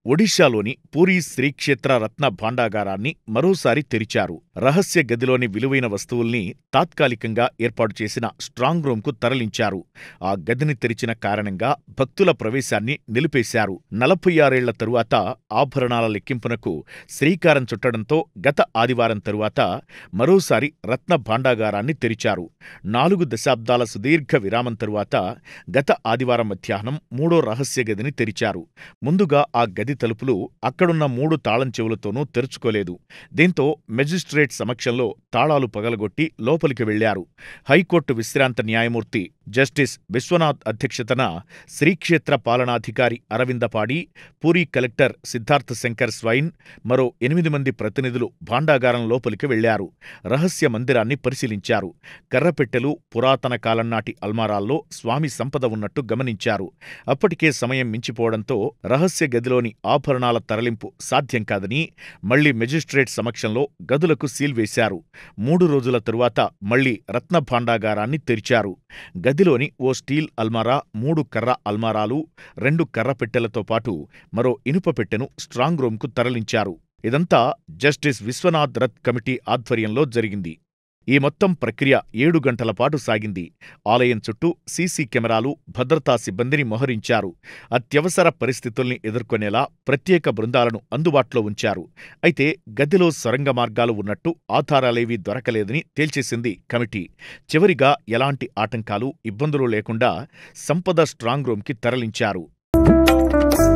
ఒడిశాలోని పూరీ శ్రీక్షేత్ర రత్న భాండాగారాన్ని మరోసారి తెరిచారు రహస్య గదిలోని విలువైన వస్తువుల్ని తాత్కాలికంగా ఏర్పాటు చేసిన స్ట్రాంగ్ రూంకు తరలించారు ఆ గదిని తెరిచిన కారణంగా భక్తుల ప్రవేశాన్ని నిలిపేశారు నలభై ఆరేళ్ల తరువాత ఆభరణాల లెక్కింపునకు శ్రీకారం చుట్టడంతో గత ఆదివారం తరువాత మరోసారి రత్న భాండాగారాన్ని తెరిచారు నాలుగు దశాబ్దాల సుదీర్ఘ విరామం తరువాత గత ఆదివారం మధ్యాహ్నం మూడో రహస్య గదిని తెరిచారు ముందుగా ఆ గది తలుపులు అక్కడున్న మూడు తాళం చెవులతోనూ తెరుచుకోలేదు దీంతో మెజిస్ట్రేట్ సమక్షంలో తాళాలు పగలగొట్టి లోపలికి వెళ్లారు హైకోర్టు విశ్రాంత న్యాయమూర్తి జస్టిస్ విశ్వనాథ్ అధ్యక్షతన శ్రీక్షేత్ర పాలనాధికారి అరవిందపాడి పూరీ కలెక్టర్ సిద్ధార్థ శంకర్ స్వైన్ మరో ఎనిమిది మంది ప్రతినిధులు భాండాగారం లోపలికి వెళ్లారు రహస్య మందిరాన్ని పరిశీలించారు కర్రపెట్టెలు పురాతన కాలం నాటి అల్మారాల్లో స్వామి సంపద ఉన్నట్టు గమనించారు అప్పటికే సమయం మించిపోవడంతో రహస్య గదిలోని ఆభరణాల తరలింపు సాధ్యం కాదని మళ్లీ మెజిస్ట్రేట్ సమక్షంలో గదులకు సీల్ వేశారు మూడు రోజుల తరువాత మళ్లీ రత్న భాండాగారాన్ని తెరిచారు గదిలోని ఓ స్టీల్ అల్మారా మూడు కర్ర అల్మారాలు రెండు కర్ర పెట్టెలతో పాటు మరో ఇనుప పెట్టెను స్ట్రాంగ్ రూంకు తరలించారు ఇదంతా జస్టిస్ విశ్వనాథ్ రథ్ కమిటీ ఆధ్వర్యంలో జరిగింది ఈ మొత్తం ప్రక్రియ ఏడు గంటల పాటు సాగింది ఆలయం చుట్టూ సీసీ కెమెరాలు భద్రతా సిబ్బందిని మోహరించారు అత్యవసర పరిస్థితుల్ని ఎదుర్కొనేలా ప్రత్యేక బృందాలను అందుబాటులో ఉంచారు అయితే గదిలో సొరంగ మార్గాలు ఉన్నట్టు ఆధారాలేవీ దొరకలేదని తేల్చేసింది కమిటీ చివరిగా ఎలాంటి ఆటంకాలు ఇబ్బందులు లేకుండా సంపద స్ట్రాంగ్ రూంకి తరలించారు